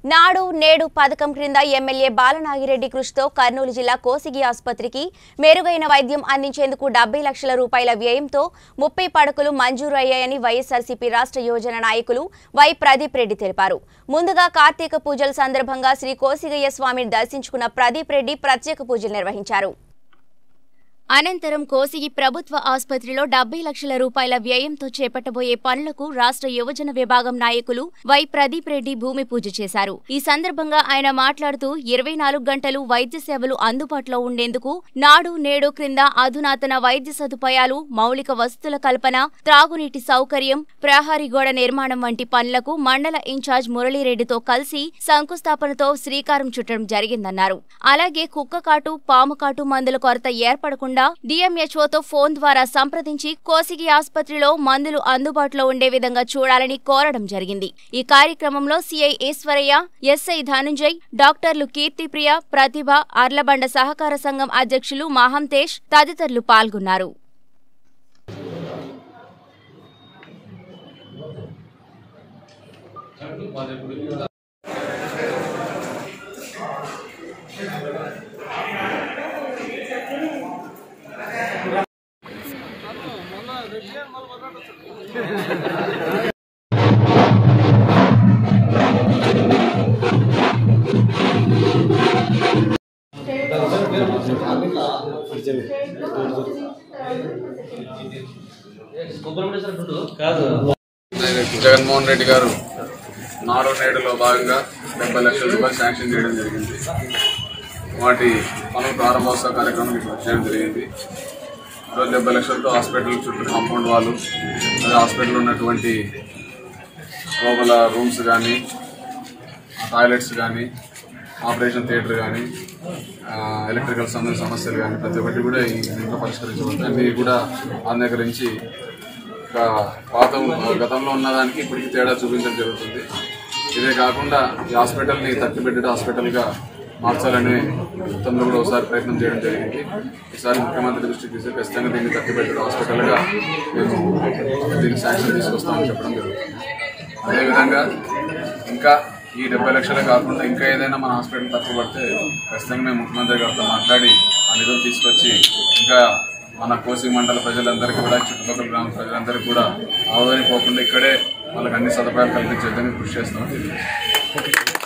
నాడు నేడు పథకం క్రింద ఎమ్మెల్యే బాలనాగిరెడ్డి కృషితో కర్నూలు జిల్లా కోసిగి ఆసుపత్రికి మెరుగైన వైద్యం అందించేందుకు డెబ్బై లక్షల రూపాయల వ్యయంతో ముప్పై పడకలు మంజూరు అయ్యాయని వైఎస్ఆర్సీపీ రాష్ట్ర యోజన నాయకులు వై ప్రదీప్ రెడ్డి తెలిపారు ముందుగా కార్తీక పూజల సందర్భంగా శ్రీ కోసిగయ్య స్వామిని దర్శించుకున్న ప్రదీప్ రెడ్డి ప్రత్యేక పూజలు నిర్వహించారు అనంతరం కోసిగి ప్రభుత్వ ఆసుపత్రిలో డెబ్బై లక్షల రూపాయల వ్యయంతో చేపట్టబోయే పనులకు రాష్ట్ర యువజన విభాగం నాయకులు వై ప్రదీప్ రెడ్డి భూమి పూజ చేశారు ఈ సందర్భంగా ఆయన మాట్లాడుతూ ఇరవై నాలుగు గంటలు వైద్య సేవలు అందుబాటులో ఉండేందుకు నాడు నేడు క్రింద అధునాతన వైద్య సదుపాయాలు మౌలిక వసతుల కల్పన త్రాగునీటి సౌకర్యం ప్రహరీ గోడ నిర్మాణం వంటి పనులకు మండల ఇన్ఛార్జ్ మురళీరెడ్డితో కలిసి శంకుస్థాపనతో శ్రీకారం చుట్టడం జరిగిందన్నారు అలాగే కుక్క కాటు పాము కాటు మందుల కొరత ఏర్పడకుండా డిఎంహెచ్ఓతో ఫోన్ ద్వారా సంప్రదించి కోసిగి ఆసుపత్రిలో మందులు అందుబాటులో ఉండే విధంగా చూడాలని కోరడం జరిగింది ఈ కార్యక్రమంలో సిఐ ఈశ్వరయ్య ఎస్ఐ ధనుంజయ్ డాక్టర్లు కీర్తిప్రియ ప్రతిభ అర్లబండ సహకార సంఘం అధ్యక్షులు మహంతేష్ తదితరులు పాల్గొన్నారు జగన్మోహన్ రెడ్డి గారు నాడు నేడులో భాగంగా డెబ్బై లక్షల రూపాయలు శాంక్షన్ చేయడం జరిగింది వాటి పనుల ప్రారంభోత్సవ కార్యక్రమం ఇక్కడ చేయడం జరిగింది ఈరోజు డెబ్బై లక్షలతో హాస్పిటల్ చుట్టూ కాంపౌండ్ వాళ్ళు అదే హాస్పిటల్ ఉన్నటువంటి లోపల రూమ్స్ కానీ టాయిలెట్స్ కానీ ఆపరేషన్ థియేటర్ కానీ ఎలక్ట్రికల్ సంబంధించిన సమస్యలు కానీ ప్రతి ఒక్కటి కూడా ఈ దీంట్లో పరిష్కరించబడతాయి అన్ని కూడా అందకరించి ఒక పాత గతంలో ఉన్నదానికి ఇప్పటికి తేడా చూపించడం జరుగుతుంది ఇదే కాకుండా ఈ హాస్పిటల్ని థర్టీ బెడెడ్ హాస్పిటల్గా మార్చాలని గతంలో కూడా ఒకసారి ప్రయత్నం చేయడం జరిగింది ఈసారి ముఖ్యమంత్రి దృష్టికి తీసి ఖచ్చితంగా దీన్ని థర్టీ బెడెడ్ హాస్పిటల్గా మేము దీనికి శాంక్షన్ తీసుకొస్తామని చెప్పడం జరుగుతుంది అదేవిధంగా ఇంకా ఈ డెబ్బై లక్షలే కాకుండా ఇంకా ఏదైనా మన హాస్పిటల్ తక్కువ పడితే ఖచ్చితంగా మేము ముఖ్యమంత్రి గారితో మాట్లాడి ఆ నిధులు తీసుకొచ్చి ఇంకా మన కోసి మండల ప్రజలందరికీ కూడా చుట్టుపక్కల గ్రామ ప్రజలందరికీ కూడా ఆదోని పోకుండా ఇక్కడే వాళ్ళకి అన్ని సదుపాయాలు కల్పించే విధంగా కృషి చేస్తామని తెలియజేస్తున్నాం.